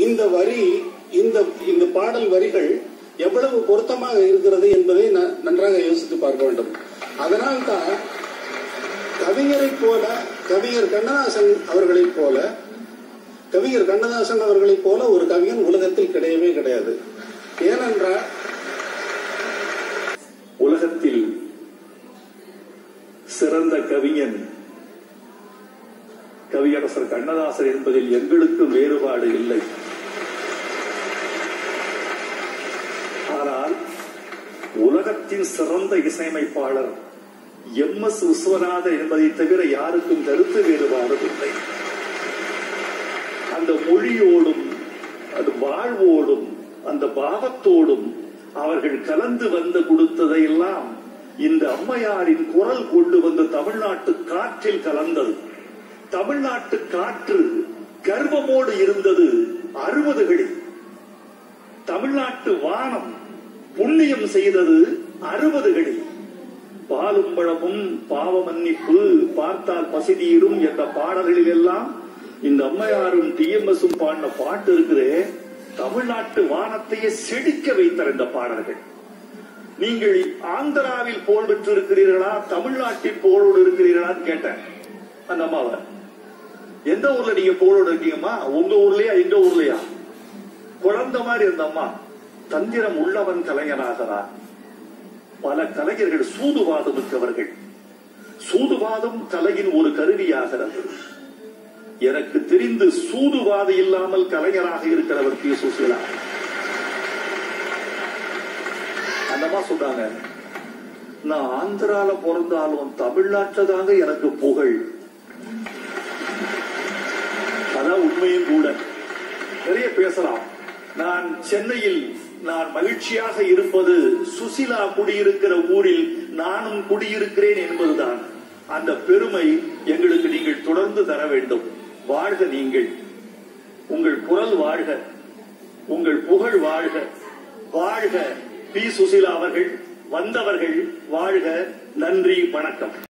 இந்த வரி இந்த இந்த பாடல் வரிகள் எவ்வளவு பொருத்தமாக இருக்கிறது என்பதை ந- நன்றாக யோசித்து பார்க்க வேண்டும் அதனால்தான் கவிஞரைப் போல கவிஞர் கண்ணதாசன் அவர்களைப் போல கவிஞர் கண்ணதாசன் அவர்களைப் போல ஒரு கவிஞன் உலகத்தில் கிடையவே கிடையாது ஏனென்றால் உலகத்தில் சிறந்த கவிஞன் கவியரசர் கண்ணதாசன் என்பதில் எங்களுக்கு வேறுபாடு இல்லை ஆனால் உலகத்தின் சிறந்த இசையமைப்பாளர் எம் எஸ் விஸ்வநாதன் என்பதை தவிர யாருக்கும் கருத்து வேறுபாடு இல்லை அந்த மொழியோடும் அது வாழ்வோடும் அந்த பாவத்தோடும் அவர்கள் கலந்து வந்து கொடுத்ததையெல்லாம் இந்த அம்மையாரின் குரல் கொண்டு வந்து தமிழ்நாட்டு காற்றில் கலந்தது தமிழ்நாட்டு காற்று கர்வமோடு இருந்தது அறுபதுகளில் தமிழ்நாட்டு வானம் புண்ணியம் செய்தது அறுபதுகளில் பாலும் பழமும் பாவ மன்னிப்பு பார்த்தால் பசிதீரும் என்ற பாடல்களில் எல்லாம் இந்த அம்மையாரும் டிஎம்எஸும் பாடின பாட்டு இருக்குதே தமிழ்நாட்டு வானத்தையே செடிக்க வைத்தார் இந்த பாடல்கள் நீங்கள் ஆந்திராவில் போல் பெற்றிருக்கிறீர்களா தமிழ்நாட்டில் போலோடு இருக்கிறீர்களான்னு கேட்டேன் அந்த அம்மாவை எந்த ஊர்ல நீங்க போலோடு இருக்கீங்கம்மா உங்க ஊர்லயா எங்க ஊர்லயா குழந்தை மாதிரி இருந்த அம்மா தந்திரம் உள்ளவன் கலைஞனாகிறார் பல கலைஞர்கள் சூதுவாதம் மிக்கவர்கள் சூதுவாதம் கலையின் ஒரு கருவியாகிறது எனக்கு தெரிந்து சூதுவாதி இல்லாமல் கலைஞராக இருக்கிறவர் பி சுசீலா அந்தமா சொல்றாங்க நான் ஆந்திரால பிறந்தாலும் தமிழ்நாட்டில் தாங்க எனக்கு புகழ் அதான் உண்மையும் கூட நிறைய பேசலாம் நான் சென்னையில் நான் மகிழ்ச்சியாக இருப்பது சுசிலா குடியிருக்கிற ஊரில் நானும் குடியிருக்கிறேன் என்பதுதான் அந்த பெருமை எங்களுக்கு நீங்கள் தொடர்ந்து தர வேண்டும் வாழ்க நீங்கள் உங்கள் குரல் வாழ்க உங்கள் புகழ் வாழ்க வாழ்க பி சுசிலா அவர்கள் வந்தவர்கள் வாழ்க நன்றி வணக்கம்